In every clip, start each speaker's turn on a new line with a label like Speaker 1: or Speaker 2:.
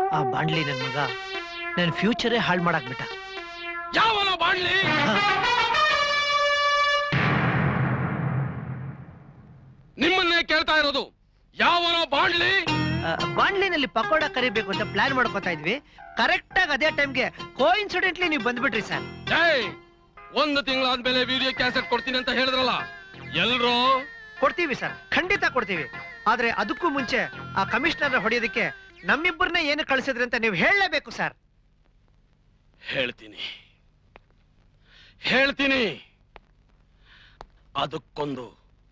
Speaker 1: ಆ ಬಾಂಡ್ಲಿ ನನ್ ಮಗ ನನ್ ಫ್ಯೂಚರೇ ಹಾಳು ಮಾಡಾಕ್ಬಿಟ್ಟ
Speaker 2: ಯಾವನ ಬಾಡ್ಲಿ ನಿಮ್ಮನ್ನೇ ಕೇಳ್ತಾ ಇರೋದು ಯಾವನೋ ಬಾಡ್ಲಿ
Speaker 1: ಆ, ಬಾಂಡ್ಲಿನಲ್ಲಿ ಪಕೋಡ ಕರಿಬೇಕು ಅಂತ ಪ್ಲಾನ್ ಮಾಡ್ಕೊತಾ ಇದ್ವಿ ಕರೆಕ್ಟ್ ಆಗಿ ಅದೇ ಟೈಮ್ಗೆ ಕೋಇನ್ಸಿಡೆಂಟ್ಲಿ ನೀವು ಬಂದ್ಬಿಟ್ರಿ ಸರ್
Speaker 2: ಏಯ್ ಒಂದು ತಿಂಗಳಾದ್ಮೇಲೆ ವಿಡಿಯೋ ಕ್ಯಾಸೆಟ್ ಕೊಡ್ತೀನಿ ಅಂತ ಹೇಳಿದ್ರಲ್ಲ ಎಲ್ರು
Speaker 1: ಕೊಡ್ತೀವಿ ಸರ್ ಖಂಡಿತ ಕೊಡ್ತೀವಿ ಆದ್ರೆ ಅದಕ್ಕೂ ಮುಂಚೆ ಆ ಕಮಿಷನರ್ ಹೊಡೆಯೋದಕ್ಕೆ ನಮ್ಮಿಬ್ಬರನ್ನೇ ಏನು ಕಳಿಸಿದ್ರಿ ಅಂತ ನೀವು ಹೇಳಲೇಬೇಕು ಸರ್
Speaker 2: ಹೇಳ್ತೀನಿ ಹೇಳ್ತೀನಿ ಅದಕ್ಕೊಂದು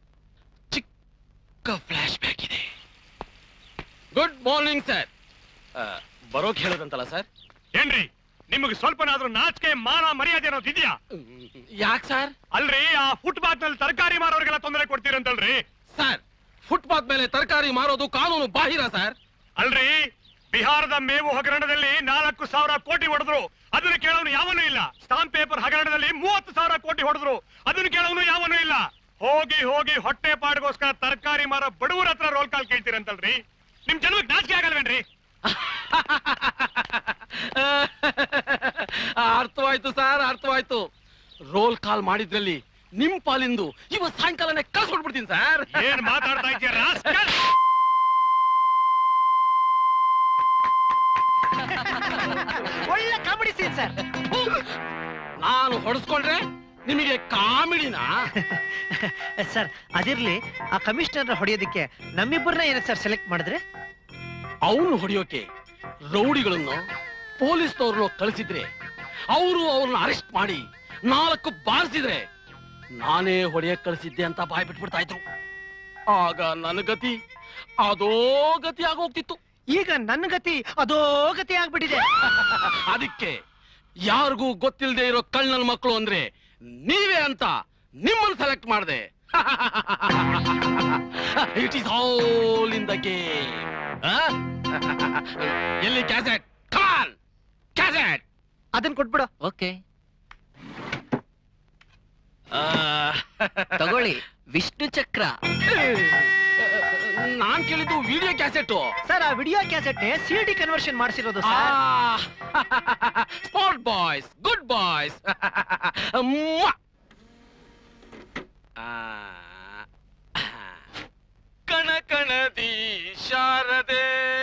Speaker 2: ಚಿಕ್ಕ ಫ್ಲಾಶ್ ಬ್ಯಾಕ್ ಇದೆ ಗುಡ್ ಮಾರ್ನಿಂಗ್ ಸರ್ ಬರೋಕ್ ಹೇಳೋದಂತಲ್ಲ ಸರ್
Speaker 3: ಏನ್ರಿ ನಿಮಗೆ ಸ್ವಲ್ಪನಾದ್ರೂ ನಾಚಿಕೆ ಮಾನ ಮರ್ಯಾದೆ ಅನ್ನೋದು ಇದೆಯಾ
Speaker 2: ಯಾಕೆ ಸರ್
Speaker 3: ಅಲ್ರಿ ಆ ಫುಟ್ಪಾತ್ ನಲ್ಲಿ ತರಕಾರಿ ಮಾರೋರಿಗೆಲ್ಲ ತೊಂದರೆ ಕೊಡ್ತೀರಂತಲ್ರಿ
Speaker 2: ಸರ್ ಫುಟ್ಪಾತ್ ಮೇಲೆ ತರಕಾರಿ ಮಾರೋದು ಕಾನೂನು ಬಾಹಿರ ಸರ್
Speaker 3: ಅಲ್ರಿ ಬಿಹಾರದ ಮೇವು ಹಗರಣದಲ್ಲಿ ನಾಲ್ಕು ಸಾವಿರ ಕೋಟಿ ಹೊಡೆದ್ರು ಅದನ್ನ ಕೇಳೋನು ಯಾವನೂ ಇಲ್ಲ ಸ್ಟಾಂಪ್ ಪೇಪರ್ ಹಗರಣದಲ್ಲಿ ಮೂವತ್ತು ಸಾವಿರ ಕೋಟಿ ಹೊಡೆದ್ರು ಅದನ್ನ ಕೇಳೋನು ಯಾವನೂ ಇಲ್ಲ ಹೋಗಿ ಹೋಗಿ ಹೊಟ್ಟೆ ಪಾಡ್ಗೋಸ್ಕರ ತರಕಾರಿ ಮಾರೋ ಬಡವರ ಹತ್ರ ರೋಲ್ ಕಾಲ್ ಕೇಳ್ತೀರಂತಲ್ರಿ ನಿಮ್ ಜನ್ಮಕ್ಕೆ ನಾಚಿಕೆ ಆಗಲ್ವೇನ್ರಿ
Speaker 2: ಅರ್ಥವಾಯ್ತು ಸರ್ ಅರ್ಥವಾಯ್ತು ರೋಲ್ ಕಾಲ್ ಮಾಡಿದ್ರಲ್ಲಿ ನಿಮ್ ಪಾಲಿಂದು ಇವತ್ತು ಸಾಯಂಕಾಲನೇ ಕಳ್ಸ್ಕೊಟ್ಬಿಡ್ತೀನಿ ಸರ್
Speaker 3: ಏನ್ ಮಾತಾಡ್ತಾ ಇದ್ದೀರಾ
Speaker 1: ಒಳ್ಳೆ ಕಾಮಿಡಿ ಸೀನ್ ಸರ್
Speaker 2: ನಾನು ಹೊಡೆಸ್ಕೊಂಡ್ರೆ ನಿಮಗೆ ಕಾಮಿಡಿನಾ
Speaker 1: ಸರ್ ಅದಿರ್ಲಿ ಆ ಕಮಿಷನರ್ ಹೊಡೆಯೋದಕ್ಕೆ ನಮ್ಮಿಬ್ಬರನ್ನ ಏನ ಸರ್ ಸೆಲೆಕ್ಟ್ ಮಾಡಿದ್ರೆ
Speaker 2: ಅವನು ಹೊಡೆಯೋಕೆ ರೌಡಿಗಳನ್ನು ಪೊಲೀಸ್ನವ್ರನ್ನ ಕಳಿಸಿದ್ರೆ ಅವರು ಅವ್ರನ್ನ ಅರೆಸ್ಟ್ ಮಾಡಿ ನಾಲ್ಕು ಬಾರಿಸಿದ್ರೆ ನಾನೇ ಹೊಡೆಯಕ್ ಕಳಿಸಿದ್ದೆ ಅಂತ ಬಾಯ್ ಬಿಟ್ಬಿಡ್ತಾ ಇದ್ರು ಆಗ ನನ್ನ ಗತಿ ಅದೋ ಗತಿ ಆಗೋಗ್ತಿತ್ತು
Speaker 1: ಈಗ ನನ್ನ ಗತಿ ಅದೋ ಗತಿ ಆಗ್ಬಿಟ್ಟಿದೆ
Speaker 2: ಅದಕ್ಕೆ ಯಾರಿಗೂ ಗೊತ್ತಿಲ್ಲದೆ ಇರೋ ಕಳ್ಳನ ಮಕ್ಕಳು ಅಂದ್ರೆ ನೀವೇ ಅಂತ ನಿಮ್ಮನ್ನು ಸೆಲೆಕ್ಟ್ ಮಾಡಿದೆ it is all in the game ಎಲ್ಲಿ ಕ್ಯಾಸೆಟ್ ಕಾನ್ ಕ್ಯಾಸೆಟ್
Speaker 1: ಅದನ್ನ ಕೊಟ್ಬಿಡು
Speaker 4: ಓಕೆ ತಗೊಳ್ಳಿ ವಿಷ್ಣು ಚಕ್ರ
Speaker 2: ನಾನ್ ಕೇಳಿದ್ದು ವಿಡಿಯೋ ಕ್ಯಾಸೆಟ್
Speaker 1: ಸರ್ ಆ video cassette C D conversion ಮಾಡಿಸಿರೋದು sir
Speaker 2: spot boys good boys ಕಣ ಕಣದಿ ಶಾರದೆ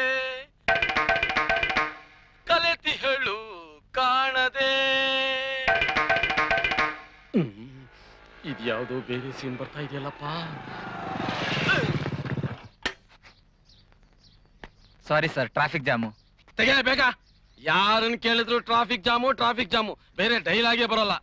Speaker 2: ಕಲೆತಿಹಳು ಕಾಣದೆ ಇದ್ಯಾವುದೋ ಬೇರೆ ಸೀನ್ ಬರ್ತಾ ಇದೆಯಲ್ಲಪ್ಪ
Speaker 4: ಸಾರಿ ಸರ್ ಟ್ರಾಫಿಕ್ ಜಾಮು
Speaker 2: ತೆಗೆ ಬೇಗ ಯಾರನ್ನ ಕೇಳಿದ್ರು ಟ್ರಾಫಿಕ್ ಜಾಮು ಟ್ರಾಫಿಕ್ ಜಾಮು ಬೇರೆ ಡೈಲಾಗೇ ಬರಲ್ಲ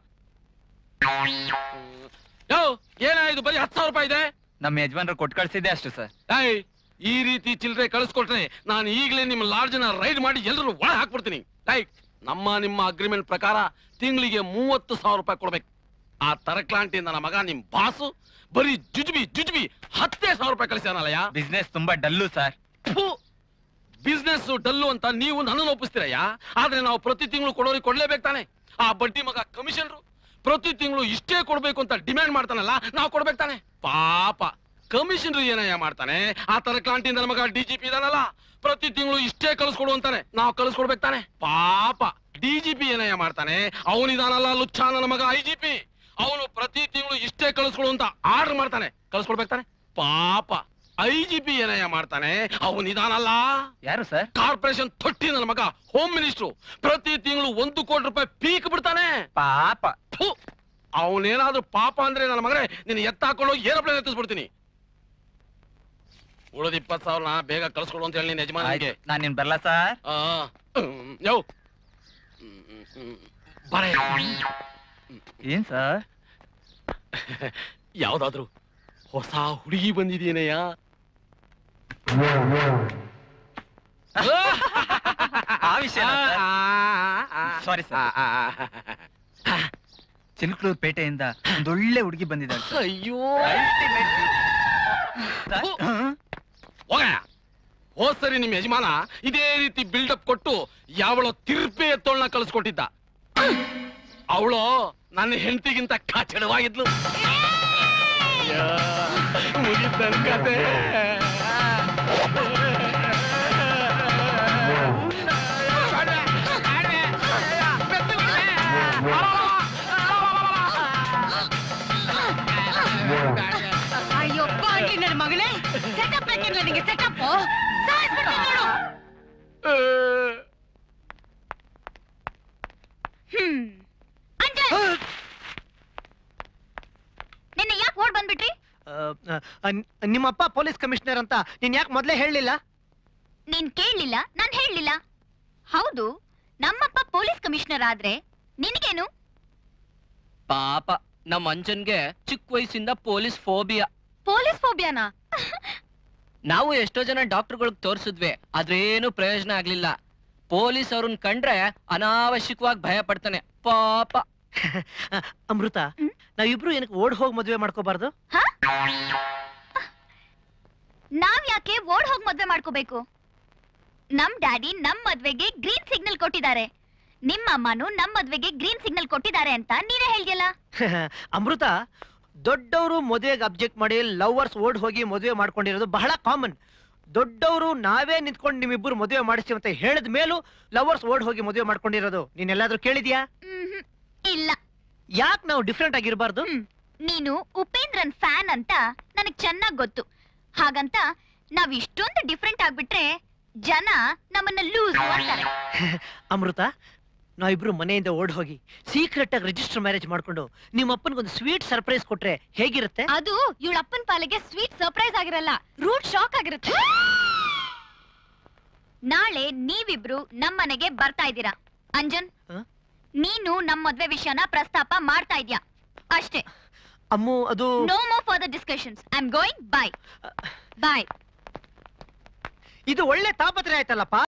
Speaker 2: ಯೋ ಏನಾಯ್ತು ಬರೀ ಹತ್ತು ಸಾವಿರ ರೂಪಾಯಿ ಇದೆ
Speaker 4: ನಮ್ಮ ಯಜಮಾನ್ರು ಕೊಟ್ಟು ಕಳ್ಸಿದ್ದೆ ಅಷ್ಟು ಸರ್
Speaker 2: ಏಯ್ ಈ ರೀತಿ ಚಿಲ್ಲರೆ ಕಳಿಸ್ಕೊಟ್ರೆ ನಾನು ಈಗಲೇ ನಿಮ್ಮ ಲಾಡ್ಜನ್ನ ರೈಡ್ ಮಾಡಿ ಎಲ್ಲರೂ ಒಳ ಹಾಕ್ಬಿಡ್ತೀನಿ ಲೈಕ್ ನಮ್ಮ ನಿಮ್ಮ ಅಗ್ರಿಮೆಂಟ್ ಪ್ರಕಾರ ತಿಂಗಳಿಗೆ ಮೂವತ್ತು ಸಾವಿರ ರೂಪಾಯಿ ಕೊಡ್ಬೇಕು ಆ ತರಕ್ಲಾಂಟಿಯಿಂದ ನನ್ನ ಮಗ ನಿಮ್ ಬಾಸು ಬರೀ ಜುಜುಬಿ ಜುಜುಬಿ ಹತ್ತೇ ಸಾವಿರ ರೂಪಾಯಿ ಕಳಿಸ್ಯಾನಲ್ಲಯ್ಯ
Speaker 4: ಬಿಸ್ನೆಸ್ ತುಂಬಾ ಡಲ್ಲು ಸರ್
Speaker 2: ಬಿಸ್ನೆಸ್ ಡಲ್ಲು ಅಂತ ನೀವು ನನ್ನನ್ನು ಒಪ್ಪಿಸ್ತೀರಯ್ಯ ಆದ್ರೆ ನಾವು ಪ್ರತಿ ತಿಂಗಳು ಕೊಡೋರಿಗೆ ಕೊಡ್ಲೇಬೇಕು ತಾನೆ ಆ ಬಡ್ಡಿ ಮಗ ಕಮಿಷನರು ಪ್ರತಿ ತಿಂಗಳು ಇಷ್ಟೇ ಕೊಡ್ಬೇಕು ಅಂತ ಡಿಮ್ಯಾಂಡ್ ಮಾಡ್ತಾನಲ್ಲ ನಾವು ಕೊಡ್ಬೇಕು ತಾನೆ ಪಾಪ ಕಮಿಷನರ್ ಏನಯ್ಯ ಮಾಡ್ತಾನೆ ಆ ತರ ಕ್ಲಾಂಟಿಯಿಂದ ನನ್ನ ಮಗ ಡಿ ಜಿ ಪಿ ಇದಾನಲ್ಲ ಪ್ರತಿ ತಿಂಗಳು ಇಷ್ಟೇ ಕಳಿಸ್ಕೊಡು ಅಂತಾನೆ ನಾವು ಕಳಿಸ್ಕೊಡ್ಬೇಕು ತಾನೆ ಪಾಪ ಡಿ ಜಿ ಪಿ ಏನಯ್ಯ ಮಾಡ್ತಾನೆ ಅವನಿದಾನಲ್ಲ ಲುಚ್ಚ ನನ್ನ ಮಗ ಐ ಜಿ ಪಿ ಅವನು ಪ್ರತಿ ತಿಂಗಳು ಇಷ್ಟೇ ಕಳಿಸ್ಕೊಡು ಅಂತ ಆರ್ಡರ್ ಮಾಡ್ತಾನೆ ಕಳಿಸ್ಕೊಡ್ಬೇಕು ತಾನೆ ಪಾಪ ಐ ಜಿ ಪಿ ಏನಯ್ಯ ಮಾಡ್ತಾನೆ ಅವನಿದಾನಲ್ಲ
Speaker 4: ಯಾರು ಸರ್
Speaker 2: ಕಾರ್ಪೊರೇಷನ್ ತೊಟ್ಟಿ ನನ್ನ ಮಗ ಹೋಮ್ ಮಿನಿಸ್ಟ್ರು ಪ್ರತಿ ತಿಂಗಳು ಒಂದು ಕೋಟಿ ರೂಪಾಯಿ ಪೀಕ್ ಬಿಡ್ತಾನೆ
Speaker 4: ಪಾಪ
Speaker 2: ಅವನೇನಾದ್ರೂ ಪಾಪ ಅಂದ್ರೆ ನನ್ನ ಮಗನೇ ನೀನು ಎತ್ತಾಕೊಂಡು ಏರೋಪ್ಲೇನ್ ಎತ್ತಿಸ್ಬಿಡ್ತೀನಿ ಉಳಿದ ಇಪ್ಪತ್ತು ಸಾವಿರನ ಬೇಗ ಕಳ್ಸ್ಕೊಡು ಅಂತ ಹೇಳಿ ನಿನ್ನ ಯಜಮಾನಿಗೆ
Speaker 4: ನಾನ್ ನಿನ್ ಬರ್ಲಾ ಸರ್
Speaker 2: ಆ, ಹ್ಮ್, ಯೋ ಹ್ಮ್, ಹ್ಮ್, ಹ್ಮ್. ಬರ
Speaker 4: ಏನ್ ಸರ್
Speaker 2: ಯಾವ್ದಾದ್ರು ಹೊಸ ಹುಡುಗಿ ಬಂದಿದೀನಯ್ಯ
Speaker 4: ಆ ವಿಷಯ ಸಾರಿ ಸರ್ ಚಿಲ್ಕ್ಲೂರ್ ಪೇಟೆಯಿಂದ ಒಂದೊಳ್ಳೆ ಹುಡುಗಿ ಬಂದಿದ್ದಾಳೆ sir.
Speaker 2: ಅಯ್ಯೋ
Speaker 4: Ultimate beauty. ಸರ್, ಹ್ಮ್.
Speaker 2: ಹೋಗ ಹೋದ್ ಸರಿ ನಿಮ್ ಯಜಮಾನ ಇದೇ ರೀತಿ ಬಿಲ್ಡಪ್ ಕೊಟ್ಟು ಯಾವಳೋ ತಿರ್ಪೆ ಎತ್ತೋಳ್ನ ಕಳಿಸ್ಕೊಟ್ಟಿದ್ದ ಅವಳು ನನ್ನ ಹೆಂಡತಿಗಿಂತ ಕಾಚಡವಾಗಿದ್ಲು ಅಯ್ಯೋ, ಮುಗೀತ್ ನನ್ ಕತೆ
Speaker 5: ಸೆಟಪ್ ಸಾಯಿಸ್ಬಿಡ್ತೀನಿ ನೋಡು ಹ್ಮ್ ಅಂಜನ್ ನಿನ್ನೆ ಯಾಕೆ ಓಡ್ ಬಂದ್ಬಿಟ್ರಿ
Speaker 1: ಆ, ಆ, ಆ, ನಿಮ್ಮಪ್ಪ ಪೊಲೀಸ್ ಕಮಿಷನರ್ ಅಂತ ನೀನ್ ಯಾಕೆ ಮೊದ್ಲೇ ಹೇಳಲಿಲ್ಲ
Speaker 5: ನೀನ್ ಕೇಳಲಿಲ್ಲ ನಾನ್ ಹೇಳಲಿಲ್ಲ ಹೌದು ನಮ್ಮಪ್ಪ ಪೊಲೀಸ್ ಕಮಿಷನರ್ ಆದ್ರೆ ನಿನಗೇನು
Speaker 6: ಪಾಪ ನಮ್ಮ ಅಂಜನ್ಗೆ ಚಿಕ್ಕ ವಯಸ್ಸಿಂದ ಪೊಲೀಸ್ ಫೋಬಿಯಾ
Speaker 5: ಪೊಲೀಸ್ ಫೋಬಿಯಾನಾ
Speaker 6: ನಾವು ಎಷ್ಟೋ ಜನ ಡಾಕ್ಟರ್ಗಳಿಗೆ ತೋರಿಸಿದ್ವಿ ಆದ್ರೇನು ಪ್ರಯೋಜನ ಆಗ್ಲಿಲ್ಲ ಪೊಲೀಸ್ ಅವ್ರನ್ನ ಕಂಡ್ರೆ ಅನಾವಶ್ಯಕವಾಗಿ ಭಯ ಪಡ್ತಾನೆ ಪಾಪ
Speaker 1: ಅಮೃತ
Speaker 5: ಹ್ಮ್?
Speaker 1: ನಾವಿಬ್ರು ಏನಕ್ಕೆ ಓಡ್ ಹೋಗಿ ಮದುವೆ ಮಾಡ್ಕೋಬಾರ್ದು
Speaker 5: ನಾವ್ ಯಾಕೆ ಓಡ್ ಹೋಗ್ ಮದ್ವೆ ಮಾಡ್ಕೋಬೇಕು ನಮ್ ಡ್ಯಾಡಿ ನಮ್ ಮದ್ವೆಗೆ ಗ್ರೀನ್ ಸಿಗ್ನಲ್ ಕೊಟ್ಟಿದ್ದಾರೆ ನಿಮ್ಮ ಅಮ್ಮನು ನಮ್ ಮದ್ವೆಗೆ ಗ್ರೀನ್ ಸಿಗ್ನಲ್ ಕೊಟ್ಟಿದ್ದಾರೆ ಅಂತ ನೀನೇ ಹೇಳ್ಯಲ್ಲ
Speaker 1: ಅಮೃತ ದೊಡ್ಡವರು ಮದುವೆಗೆ ಅಬ್ಜೆಕ್ಟ್ ಮಾಡಿ ಲವರ್ಸ್ ಓಡ್ ಹೋಗಿ ಮದುವೆ ಮಾಡ್ಕೊಂಡಿರೋದು ಬಹಳ ಕಾಮನ್ ದೊಡ್ಡವರು ನಾವೇ ನಿಂತ್ಕೊಂಡು ನಿಮ್ಮಿಬ್ಬರು ಮದುವೆ ಮಾಡಿಸ್ತೀವಿ ಅಂತ ಹೇಳಿದ ಮೇಲೂ ಲವರ್ಸ್ ಓಡ್ ಹೋಗಿ ಮದುವೆ ಮಾಡ್ಕೊಂಡಿರೋದು ನೀನೆಲ್ಲಾದ್ರೂ ಕೇಳಿದ್ಯಾ
Speaker 5: ಮ್ಹ್ಮ್. ಇಲ್ಲ
Speaker 1: ಯಾಕೆ ನಾವು ಡಿಫ್ರೆಂಟ್ ಆಗಿರಬಾರ್ದು
Speaker 5: ಹ್ಮ್. ನೀನು ಉಪೇಂದ್ರನ್ ಫ್ಯಾನ್ ಅಂತ ನನಗ್ ಚೆನ್ನಾಗ್ ಗೊತ್ತು ಹಾಗಂತ ನಾವ್ ಇಷ್ಟೊಂದು ಡಿಫ್ರೆಂಟ್ ಆಗ್ಬಿಟ್ರೆ ಜನ ನಮ್ಮನ್ನ ಲೂಸ್ ಅಂತಾರೆ
Speaker 1: ಅಮೃತ ನಾವಿಬ್ರು ಮನೆಯಿಂದ ಓಡ್ ಹೋಗಿ ಸೀಕ್ರೆಟ್ ಆಗಿ ರಿಜಿಸ್ಟರ್ ಮ್ಯಾರೇಜ್ ಮಾಡ್ಕೊಂಡು ನಿಮ್ಮ ಅಪ್ಪನಿಗೊಂದು ಸ್ವೀಟ್ ಸರ್ಪ್ರೈಸ್ ಕೊಟ್ರೆ ಹೇಗಿರುತ್ತೆ
Speaker 5: ಅದು ಇವಳ ಅಪ್ಪನ ಪಾಲಿಗೆ ಸ್ವೀಟ್ ಸರ್ಪ್ರೈಸ್ ಆಗಿರಲ್ಲ ರೂಟ್ ಶಾಕ್ ಆಗಿರುತ್ತೆ ನಾಳೆ ನೀವಿಬ್ರು ನಮ್ಮನೆಗೆ ಬರ್ತಾ ಇದ್ದೀರಾ ಅಂಜನ್
Speaker 1: ಹ?
Speaker 5: ನೀನು ನಮ್ ಮದ್ವೆ ವಿಷಯನ ಪ್ರಸ್ತಾಪ ಮಾಡ್ತಾ ಇದ್ಯಾ ಅಷ್ಟೇ
Speaker 1: ಅಮ್ಮು ಅದು
Speaker 5: no more further discussions I am going bye bye
Speaker 1: ಇದು ಒಳ್ಳೆ ತಾಪತ್ರೆ ಆಯ್ತಲ್ಲಪ್ಪ